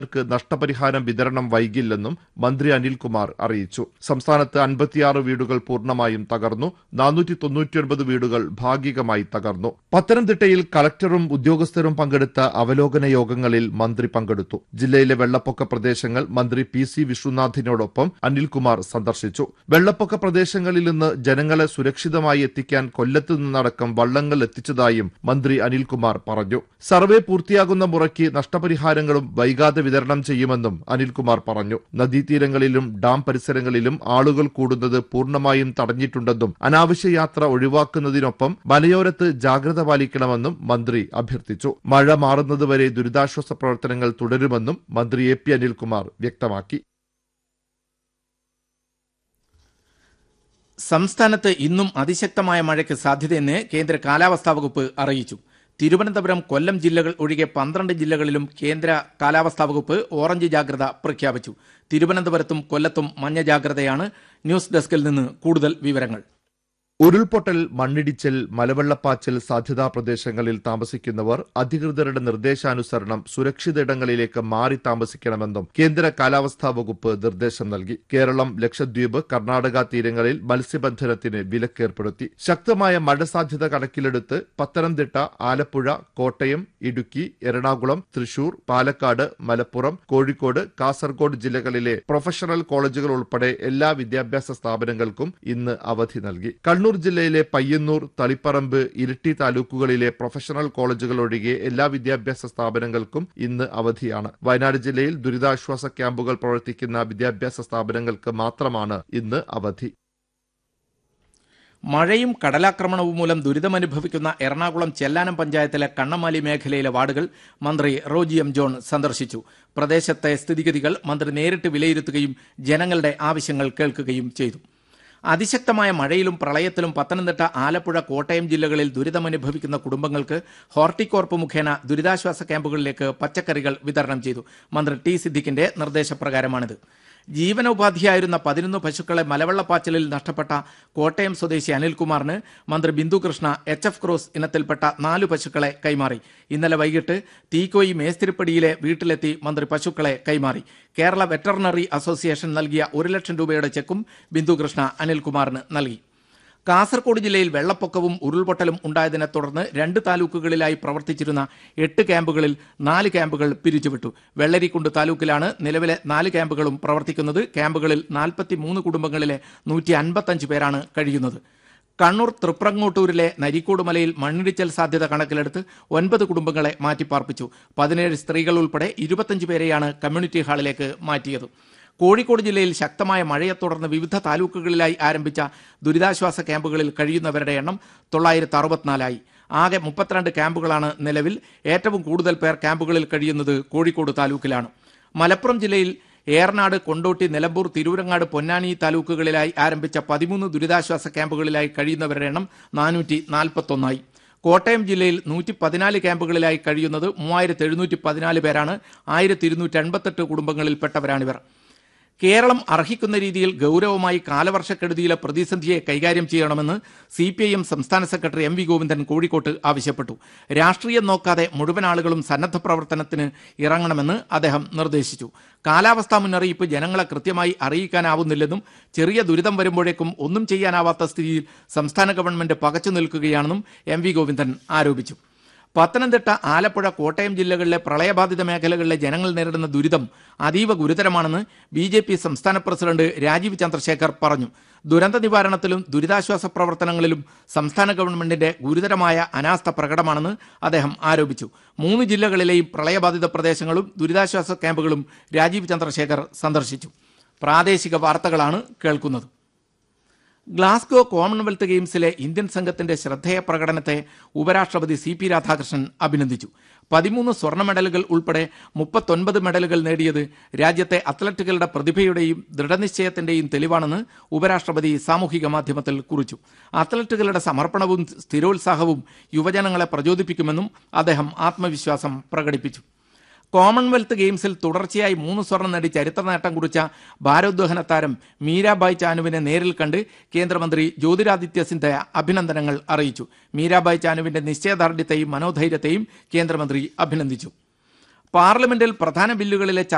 ക്ക് നഷ്ടപരിഹാരം വിതരണം വൈകില്ലെന്നും മന്ത്രി അനിൽകുമാർ അറിയിച്ചു സംസ്ഥാനത്ത് അൻപത്തിയാറ് വീടുകൾ പൂർണ്ണമായും തകർന്നു നാനൂറ്റി തൊണ്ണൂറ്റിയൊൻപത് വീടുകൾ ഭാഗികമായി തകർന്നു പത്തനംതിട്ടയിൽ കളക്ടറും ഉദ്യോഗസ്ഥരും പങ്കെടുത്ത അവലോകന യോഗങ്ങളിൽ മന്ത്രി പങ്കെടുത്തു ജില്ലയിലെ വെള്ളപ്പൊക്ക പ്രദേശങ്ങൾ മന്ത്രി പി സി വിശ്വനാഥിനോടൊപ്പം അനിൽകുമാർ സന്ദർശിച്ചു വെള്ളപ്പൊക്ക പ്രദേശങ്ങളിൽ നിന്ന് ജനങ്ങളെ സുരക്ഷിതമായി എത്തിക്കാൻ കൊല്ലത്ത് നിന്നടക്കം വള്ളങ്ങൾ എത്തിച്ചതായും മന്ത്രി അനിൽകുമാർ പറഞ്ഞു സർവേ പൂർത്തിയാകുന്ന മുറയ്ക്ക് നഷ്ടപരിഹാരങ്ങളും വൈകാതെ വിതരണം ചെയ്യുമെന്നും അനിൽകുമാർ പറഞ്ഞു നദീതീരങ്ങളിലും ഡാം പരിസരങ്ങളിലും ആളുകൾ കൂടുന്നത് പൂർണ്ണമായും തടഞ്ഞിട്ടുണ്ടെന്നും അനാവശ്യ യാത്ര ഒഴിവാക്കുന്നതിനൊപ്പം മലയോരത്ത് ജാഗ്രത പാലിക്കണമെന്നും മന്ത്രി അഭ്യർത്ഥിച്ചു മഴ മാറുന്നതുവരെ ദുരിതാശ്വാസ പ്രവർത്തനങ്ങൾ തുടരുമെന്നും മന്ത്രി എ പി അനിൽകുമാർ വ്യക്തമാക്കി സംസ്ഥാനത്ത് ഇന്നും അതിശക്തമായ മഴയ്ക്ക് സാധ്യതയെന്ന് കേന്ദ്ര കാലാവസ്ഥാ വകുപ്പ് അറിയിച്ചു തിരുവനന്തപുരം കൊല്ലം ജില്ലകൾ ഒഴികെ പന്ത്രണ്ട് ജില്ലകളിലും കേന്ദ്ര കാലാവസ്ഥാ വകുപ്പ് ഓറഞ്ച് ജാഗ്രത പ്രഖ്യാപിച്ചു തിരുവനന്തപുരത്തും കൊല്ലത്തും മഞ്ഞ ജാഗ്രതയാണ് ന്യൂസ് ഡെസ്കിൽ നിന്ന് കൂടുതൽ വിവരങ്ങൾ ഉരുൾപൊട്ടൽ മണ്ണിടിച്ചൽ മലവെള്ളപ്പാച്ചൽ സാധ്യതാ പ്രദേശങ്ങളിൽ താമസിക്കുന്നവർ അധികൃതരുടെ നിർദ്ദേശാനുസരണം സുരക്ഷിത ഇടങ്ങളിലേക്ക് മാറി താമസിക്കണമെന്നും കേന്ദ്ര കാലാവസ്ഥാ വകുപ്പ് നിർദ്ദേശം നൽകി കേരളം ലക്ഷദ്വീപ് കർണാടക തീരങ്ങളിൽ മത്സ്യബന്ധനത്തിന് വിലക്കേർപ്പെടുത്തി ശക്തമായ മഴ സാധ്യത കണക്കിലെടുത്ത് പത്തനംതിട്ട ആലപ്പുഴ കോട്ടയം ഇടുക്കി എറണാകുളം തൃശൂർ പാലക്കാട് മലപ്പുറം കോഴിക്കോട് കാസർഗോഡ് ജില്ലകളിലെ പ്രൊഫഷണൽ കോളേജുകൾ ഉൾപ്പെടെ എല്ലാ വിദ്യാഭ്യാസ സ്ഥാപനങ്ങൾക്കും ഇന്ന് അവധി നൽകി കണ്ണൂർ ജില്ലയിലെ പയ്യന്നൂർ തളിപ്പറമ്പ് ഇരിട്ടി താലൂക്കുകളിലെ പ്രൊഫഷണൽ കോളേജുകൾ ഒഴികെ എല്ലാ വിദ്യാഭ്യാസ സ്ഥാപനങ്ങൾക്കും ഇന്ന് അവധിയാണ് വയനാട് ജില്ലയിൽ ദുരിതാശ്വാസ ക്യാമ്പുകൾ പ്രവർത്തിക്കുന്ന വിദ്യാഭ്യാസ സ്ഥാപനങ്ങൾക്ക് മാത്രമാണ് ഇന്ന് അവധി മഴയും കടലാക്രമണവും മൂലം ദുരിതമനുഭവിക്കുന്ന എറണാകുളം ചെല്ലാനം പഞ്ചായത്തിലെ കണ്ണമാലി മേഖലയിലെ വാർഡുകൾ മന്ത്രി റോജി എം ജോൺ സന്ദർശിച്ചു പ്രദേശത്തെ സ്ഥിതിഗതികൾ മന്ത്രി നേരിട്ട് വിലയിരുത്തുകയും ജനങ്ങളുടെ ആവശ്യങ്ങൾ കേൾക്കുകയും ചെയ്തു അതിശക്തമായ മഴയിലും പ്രളയത്തിലും പത്തനംതിട്ട ആലപ്പുഴ കോട്ടയം ജില്ലകളിൽ ദുരിതമനുഭവിക്കുന്ന കുടുംബങ്ങൾക്ക് ഹോർട്ടികോർപ്പ് മുഖേന ദുരിതാശ്വാസ ക്യാമ്പുകളിലേക്ക് പച്ചക്കറികൾ വിതരണം ചെയ്തു മന്ത്രി ടി സിദ്ദിഖിന്റെ നിർദ്ദേശപ്രകാരമാണിത് ജീവനോപാധിയായിരുന്ന പതിനൊന്ന് പശുക്കളെ മലവെള്ളപ്പാച്ചിലിൽ നഷ്ടപ്പെട്ട കോട്ടയം സ്വദേശി അനിൽകുമാറിന് മന്ത്രി Bindu Krishna H F cross ഇനത്തിൽപ്പെട്ട നാലു പശുക്കളെ കൈമാറി ഇന്നലെ വൈകിട്ട് തീക്കോയി മേസ്തിരിപ്പടിയിലെ വീട്ടിലെത്തി മന്ത്രി പശുക്കളെ കൈമാറി കേരള വെറ്ററിനറി അസോസിയേഷൻ നൽകിയ ഒരു ലക്ഷം രൂപയുടെ ചെക്കും ബിന്ദു കൃഷ്ണ അനിൽകുമാറിന് നൽകി കാസർഗോഡ് ജില്ലയിൽ വെള്ളപ്പൊക്കവും ഉരുൾപൊട്ടലും ഉണ്ടായതിനെ തുടർന്ന് രണ്ട് താലൂക്കുകളിലായി പ്രവർത്തിച്ചിരുന്ന എട്ട് ക്യാമ്പുകളിൽ നാല് ക്യാമ്പുകൾ പിരിച്ചുവിട്ടു വെള്ളരിക്കുണ്ട് താലൂക്കിലാണ് നിലവിലെ നാല് ക്യാമ്പുകളും പ്രവർത്തിക്കുന്നത് ക്യാമ്പുകളിൽ നാൽപ്പത്തി മൂന്ന് കുടുംബങ്ങളിലെ നൂറ്റി അൻപത്തഞ്ച് പേരാണ് കഴിയുന്നത് കണ്ണൂർ തൃപ്രങ്ങോട്ടൂരിലെ നരിക്കോട് മലയിൽ മണ്ണിടിച്ചൽ സാധ്യത കണക്കിലെടുത്ത് ഒൻപത് കുടുംബങ്ങളെ മാറ്റിപ്പാർപ്പിച്ചു പതിനേഴ് സ്ത്രീകൾ ഉൾപ്പെടെ ഇരുപത്തഞ്ച് പേരെയാണ് കമ്മ്യൂണിറ്റി ഹാളിലേക്ക് മാറ്റിയത് കോഴിക്കോട് ജില്ലയിൽ ശക്തമായ മഴയെ തുടർന്ന് വിവിധ താലൂക്കുകളിലായി ആരംഭിച്ച ദുരിതാശ്വാസ ക്യാമ്പുകളിൽ കഴിയുന്നവരുടെ എണ്ണം തൊള്ളായിരത്തി അറുപത്തിനാലായി ആകെ മുപ്പത്തിരണ്ട് ക്യാമ്പുകളാണ് നിലവിൽ ഏറ്റവും കൂടുതൽ പേർ ക്യാമ്പുകളിൽ കഴിയുന്നത് കോഴിക്കോട് താലൂക്കിലാണ് മലപ്പുറം ജില്ലയിൽ ഏറനാട് കൊണ്ടോട്ടി നിലമ്പൂർ തിരൂരങ്ങാട് പൊന്നാനി താലൂക്കുകളിലായി ആരംഭിച്ച പതിമൂന്ന് ദുരിതാശ്വാസ ക്യാമ്പുകളിലായി കഴിയുന്നവരുടെ എണ്ണം നാനൂറ്റി നാൽപ്പത്തൊന്നായി കോട്ടയം ജില്ലയിൽ നൂറ്റി പതിനാല് ക്യാമ്പുകളിലായി കഴിയുന്നത് മൂവായിരത്തി എഴുന്നൂറ്റി പതിനാല് പേരാണ് ആയിരത്തി ഇരുന്നൂറ്റി എൺപത്തെട്ട് കുടുംബങ്ങളിൽപ്പെട്ടവരാണിവർ കേരളം അർഹിക്കുന്ന രീതിയിൽ ഗൗരവമായി കാലവർഷക്കെടുതിയിലെ പ്രതിസന്ധിയെ കൈകാര്യം ചെയ്യണമെന്ന് സി പി ഐ എം സംസ്ഥാന സെക്രട്ടറി എം വി ഗോവിന്ദൻ കോഴിക്കോട്ട് ആവശ്യപ്പെട്ടു രാഷ്ട്രീയം നോക്കാതെ മുഴുവൻ ആളുകളും സന്നദ്ധ പ്രവർത്തനത്തിന് ഇറങ്ങണമെന്ന് അദ്ദേഹം നിർദ്ദേശിച്ചു കാലാവസ്ഥാ മുന്നറിയിപ്പ് ജനങ്ങളെ കൃത്യമായി അറിയിക്കാനാവുന്നില്ലെന്നും ചെറിയ ദുരിതം വരുമ്പോഴേക്കും ഒന്നും ചെയ്യാനാവാത്ത സ്ഥിതിയിൽ സംസ്ഥാന ഗവൺമെന്റ് പകച്ചു നിൽക്കുകയാണെന്നും എം വി ഗോവിന്ദൻ ആരോപിച്ചു പത്തനംതിട്ട ആലപ്പുഴ കോട്ടയം ജില്ലകളിലെ പ്രളയബാധിത മേഖലകളിലെ ജനങ്ങൾ നേരിടുന്ന ദുരിതം അതീവ ഗുരുതരമാണെന്ന് ബി ജെ പി സംസ്ഥാന പ്രസിഡന്റ് രാജീവ് ചന്ദ്രശേഖർ പറഞ്ഞു ദുരന്ത നിവാരണത്തിലും ദുരിതാശ്വാസ പ്രവർത്തനങ്ങളിലും സംസ്ഥാന ഗവൺമെന്റിന്റെ ഗുരുതരമായ അനാസ്ഥ പ്രകടമാണെന്ന് അദ്ദേഹം ആരോപിച്ചു മൂന്ന് ജില്ലകളിലെയും പ്രളയബാധിത പ്രദേശങ്ങളും ദുരിതാശ്വാസ ക്യാമ്പുകളും രാജീവ് ചന്ദ്രശേഖർ സന്ദർശിച്ചു പ്രാദേശിക വാർത്തകളാണ് കേൾക്കുന്നത് ഗ്ലാസ്ഗോ കോമൺവെൽത്ത് ഗെയിംസിലെ ഇന്ത്യൻ സംഘത്തിന്റെ ശ്രദ്ധേയ പ്രകടനത്തെ ഉപരാഷ്ട്രപതി സി പി രാധാകൃഷ്ണൻ അഭിനന്ദിച്ചു പതിമൂന്ന് സ്വർണ്ണ മെഡലുകൾ ഉൾപ്പെടെ മുപ്പത്തൊൻപത് മെഡലുകൾ നേടിയത് രാജ്യത്തെ അത്ലറ്റുകളുടെ പ്രതിഭയുടെയും ദൃഢനിശ്ചയത്തിന്റെയും തെളിവാണെന്ന് ഉപരാഷ്ട്രപതി സാമൂഹിക മാധ്യമത്തിൽ കുറിച്ചു അത്ലറ്റുകളുടെ സമർപ്പണവും സ്ഥിരോത്സാഹവും യുവജനങ്ങളെ പ്രചോദിപ്പിക്കുമെന്നും അദ്ദേഹം ആത്മവിശ്വാസം പ്രകടിപ്പിച്ചു കോമൺവെൽത്ത് ഗെയിംസിൽ തുടർച്ചയായി മൂന്ന് സ്വർണം നേടി ചരിത്ര നേട്ടം കുറിച്ച ഭാരോദ്വഹന താരം മീരാബായ് ചാനുവിനെ നേരിൽ കണ്ട് കേന്ദ്രമന്ത്രി ജ്യോതിരാദിത്യ സിന്ധ്യ അഭിനന്ദനങ്ങൾ അറിയിച്ചു മീരാബായ് ചാനുവിന്റെ നിശ്ചയദാർഢ്യത്തെയും മനോധൈര്യത്തെയും കേന്ദ്രമന്ത്രി അഭിനന്ദിച്ചു പാർലമെന്റിൽ പ്രധാന ബില്ലുകളിലെ